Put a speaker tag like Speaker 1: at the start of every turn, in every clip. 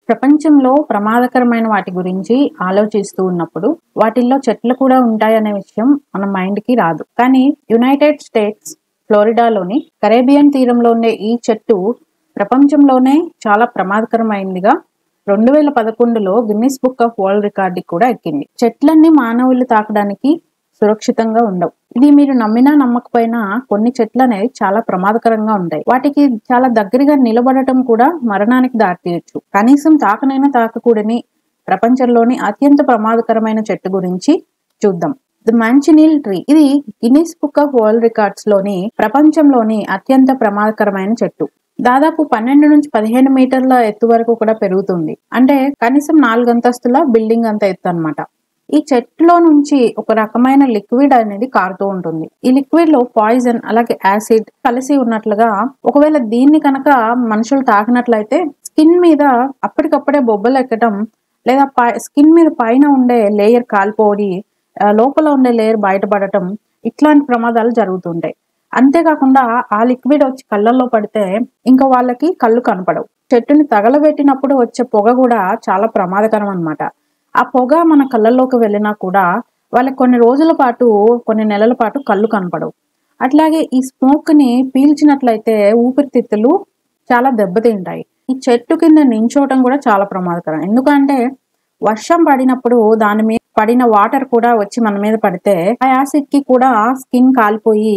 Speaker 1: ప్రపంచంలో ప్రమాదకరమైన వాటి గురించి ఆలోచిస్తూ ఉన్నప్పుడు వాటిల్లో చెట్లు కూడా ఉంటాయనే విషయం మన మైండ్ కి రాదు కానీ యునైటెడ్ స్టేట్స్ ఫ్లోరిడాలోని కరేబియన్ తీరంలో ఉండే ఈ చెట్టు ప్రపంచంలోనే చాలా ప్రమాదకరమైందిగా రెండు వేల పదకొండులో Guinness book of world record కూడా ఎక్కింది చెట్లన్నీ మానవులు తాకడానికి సురక్షితంగా ఉండవు ఇది మీరు నమ్మినా నమ్మకపోయినా కొన్ని చెట్లు అనేవి చాలా ప్రమాదకరంగా ఉంటాయి వాటికి చాలా దగ్గరగా నిలబడటం కూడా మరణానికి దారితీయచ్చు కనీసం తాకనైనా తాకకూడని ప్రపంచంలోని అత్యంత ప్రమాదకరమైన చెట్టు గురించి చూద్దాం ది మంచినీల్ ట్రీ ఇది Guinness book of world records లోని ప్రపంచంలోని అత్యంత ప్రమాదకరమైన చెట్టు దాదాపు పన్నెండు నుంచి పదిహేను మీటర్ల ఎత్తు వరకు కూడా పెరుగుతుంది అంటే కనీసం నాలుగు అంతస్తుల బిల్డింగ్ అంత ఎత్తు అన్నమాట ఈ చెట్టులో నుంచి ఒక రకమైన లిక్విడ్ అనేది కారుతూ ఉంటుంది ఈ లిక్విడ్ లో పాయిజన్ అలాగే యాసిడ్ కలిసి ఉన్నట్లుగా ఒకవేళ దీన్ని కనుక మనుషులు తాకినట్లయితే స్కిన్ మీద అప్పటికప్పుడే బొబ్బలు ఎక్కడం లేదా స్కిన్ మీద పైన ఉండే లేయర్ కాలిపోడి ఆ, లోపల ఉండే లేయర్ బయటపడటం ఇట్లాంటి ప్రమాదాలు జరుగుతుంటాయి అంతేకాకుండా ఆ లిక్విడ్ వచ్చి కళ్ళల్లో పడితే ఇంకా వాళ్ళకి కళ్ళు కనపడవు చెట్టుని తగలబెట్టినప్పుడు వచ్చే పొగ కూడా చాలా ప్రమాదకరం అన్నమాట ఆ పొగ మన కళ్ళల్లోకి వెళ్ళినా కూడా వాళ్ళకి కొన్ని రోజుల పాటు కొన్ని నెలల పాటు కళ్ళు కనపడవు అట్లాగే ఈ స్మోక్ ని పీల్చినట్లయితే ఊపిరితిత్తులు చాలా దెబ్బతింటాయి ఈ చెట్టు కింద నించోవటం కూడా చాలా ప్రమాదకరం ఎందుకంటే వర్షం పడినప్పుడు దాని మీద పడిన వాటర్ కూడా వచ్చి మన మీద పడితే ఆ యాసిడ్ కి కూడా స్కిన్ కాలిపోయి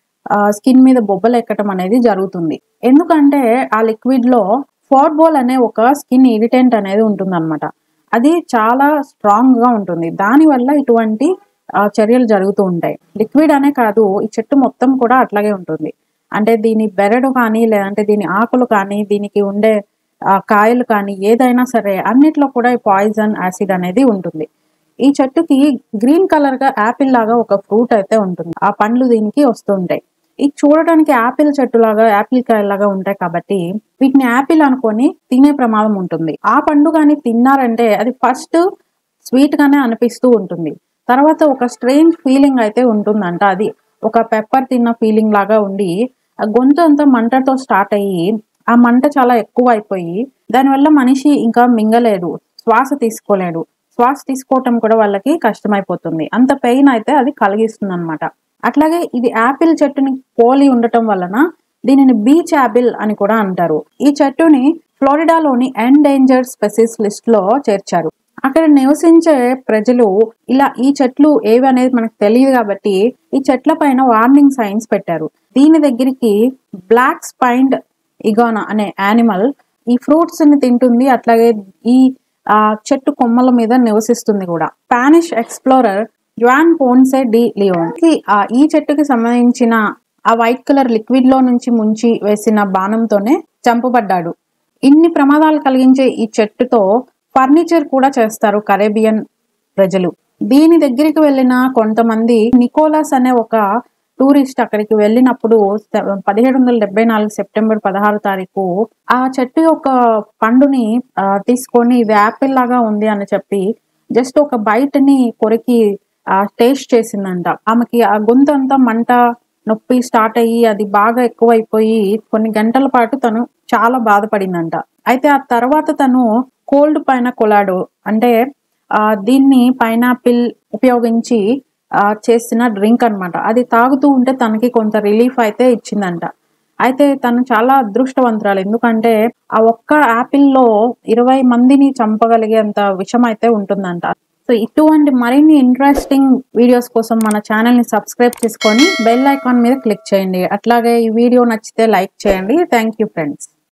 Speaker 1: స్కిన్ మీద బొబ్బలు ఎక్కడం అనేది జరుగుతుంది ఎందుకంటే ఆ లిక్విడ్ లో ఫోర్బోల్ అనే ఒక స్కిన్ ఇరిటెంట్ అనేది ఉంటుందన్నమాట అది చాలా స్ట్రాంగ్ గా ఉంటుంది దాని వల్ల ఇటువంటి ఆ, చర్యలు జరుగుతూ ఉంటాయి లిక్విడ్ అనే కాదు ఈ చెట్టు మొత్తం కూడా అట్లాగే ఉంటుంది అంటే దీని బెరడు కానీ లేదంటే దీని ఆకులు కానీ దీనికి ఉండే ఆ, కాయలు కానీ ఏదైనా సరే అన్నిట్లో కూడా ఈ పాయిజన్ యాసిడ్ అనేది ఉంటుంది ఈ చెట్టుకి గ్రీన్ కలర్ గా యాపిల్ లాగా ఒక ఫ్రూట్ అయితే ఉంటుంది ఆ పండ్లు దీనికి వస్తుంటాయి ఇది చూడడానికి యాపిల్ చెట్టు లాగా యాపిల్ కాయలాగా ఉంటాయి కాబట్టి వీటిని యాపిల్ అనుకొని తినే ప్రమాదం ఉంటుంది ఆ పండు కానీ తిన్నారంటే అది ఫస్ట్ స్వీట్ గానే అనిపిస్తూ ఉంటుంది తర్వాత ఒక స్ట్రేంజ్ ఫీలింగ్ అయితే ఉంటుందంట అది ఒక పెప్పర్ తిన్న ఫీలింగ్ లాగా ఉండి ఆ గొంతు అంతా మంటతో స్టార్ట్ అయ్యి ఆ మంట చాలా ఎక్కువ అయిపోయి దానివల్ల మనిషి ఇంకా మింగలేడు శ్వాస తీసుకోలేడు శ్వాస తీసుకోవటం కూడా వాళ్ళకి కష్టమైపోతుంది అంత పెయిన్ అయితే అది కలిగిస్తుంది అనమాట అట్లాగే ఇది యాపిల్ చెట్టుని పోలి ఉండటం వలన దీనిని బీచ్ యాపిల్ అని కూడా అంటారు ఈ చెట్టుని ఫ్లోరిడాలోని ఎండేంజర్డ్ స్పెసిస్ లిస్ట్ లో చేర్చారు అక్కడ నివసించే ప్రజలు ఇలా ఈ చెట్లు ఏవి అనేది మనకు తెలియదు కాబట్టి ఈ చెట్ల పైన వార్నింగ్ సైన్స్ పెట్టారు దీని దగ్గరికి బ్లాక్ స్పైండ్ ఇగానా అనే యానిమల్ ఈ ఫ్రూట్స్ ని తింటుంది అట్లాగే ఈ ఆ చెట్టు కొమ్మల మీద నివసిస్తుంది కూడా Spanish explorer Juan Ponce de Leon కి ఆ ఈ చెట్టుకి సంబంధించిన ఆ వైట్ కలర్ లిక్విడ్ లో నుంచి ముంచి వేసిన బాణంతోనే చంపబడ్డాడు ఇన్ని ప్రమాదాలు కలిగించే ఈ చెట్టుతో ఫర్నిచర్ కూడా చేస్తారు కరేబియన్ ప్రజలు దీని దగ్గరికి వెళ్ళిన కొంతమంది నికోలస్ అనే ఒక టూరిస్ట్ అక్కడికి వెళ్ళినప్పుడు పదిహేడు వందల డెబ్బై నాలుగు సెప్టెంబర్ పదహారు తారీఖు ఆ చెట్టు యొక్క పండుని ఆ, తీసుకొని ఇది యాపిల్ లాగా ఉంది అని చెప్పి జస్ట్ ఒక బయటని కొరికి టేస్ట్ చేసిందంట ఆమెకి ఆ గొంతు అంతా మంట నొప్పి స్టార్ట్ అయ్యి అది బాగా ఎక్కువైపోయి కొన్ని గంటల పాటు తను చాలా బాధపడిందంట అయితే ఆ తర్వాత తను కోల్డ్ పైన కొలాడు అంటే ఆ దీన్ని పైనాపిల్ ఉపయోగించి ఆ చేసిన డ్రింక్ అన్నమాట అది తాగుతూ ఉంటే తనకి కొంత రిలీఫ్ అయితే ఇచ్చిందంట అయితే తను చాలా అదృష్టవంతురాలు ఎందుకంటే ఆ ఒక్క యాపిల్లో ఇరవై మందిని చంపగలిగేంత విషం అయితే ఉంటుందంట సో ఇటువంటి మరిన్ని ఇంట్రెస్టింగ్ వీడియోస్ కోసం మన ఛానల్ ని సబ్స్క్రైబ్ చేసుకొని బెల్ ఐకాన్ మీద క్లిక్ చేయండి అట్లాగే ఈ వీడియో నచ్చితే లైక్ చేయండి థ్యాంక్ యూ ఫ్రెండ్స్